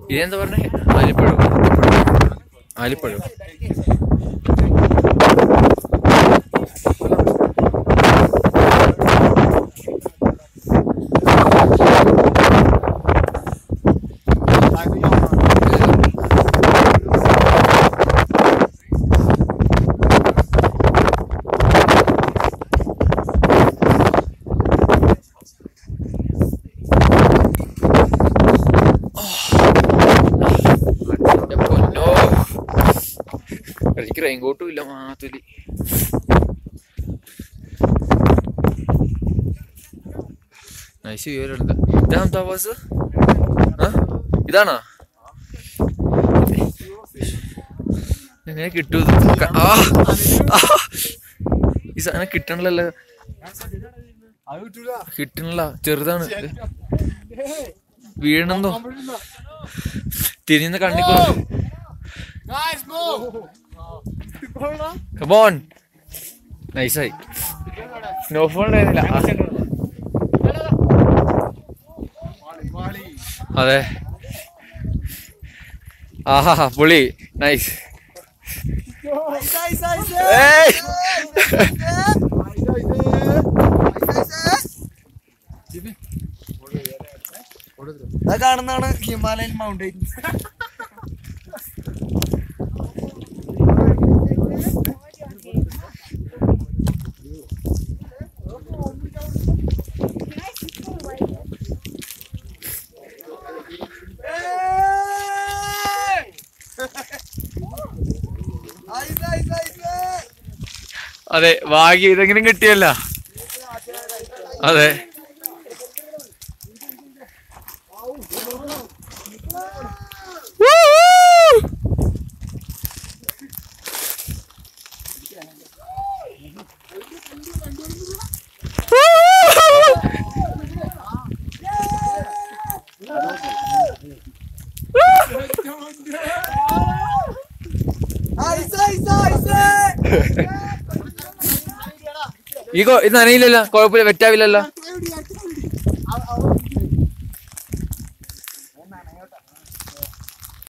ഇതെന്താ പറഞ്ഞേ ആലിപ്പഴം ആലിപ്പഴം എന്റെ പൊന്നോ എനിക്ക് റെയിൻകോട്ടും ഇല്ല മാത്തലി നൈസ് വിവരമുണ്ട് ഇതാണ് താമസ് ആ ഇതാണോ എങ്ങനെ കിട്ടൂ ഇത്? ക- ആ ആ. ഈ സാധനം കിട്ടണല്ലോ കിട്ടണില്ല ചെറുതാണ് ഇത്. വീഴണമെന്നോ തിരിഞ്ഞ കണ്ണിക്കോ കമോൺ നൈസായി സ്നോഫോൾ ഉണ്ടായിരുന്നില്ല ആ. അതെ ആഹാ പൊളി നൈസ് കാണുന്നതാണ് ഹിമാലയൻ മൗണ്ടൈൻ അതെ ഭാഗ്യം ഇതെങ്കിലും കിട്ടിയല്ല അതെ ഈ കൊ- ഇത് നനയില്ലല്ലോ കുഴപ്പമില്ല വെറ്റാവില്ലല്ലോ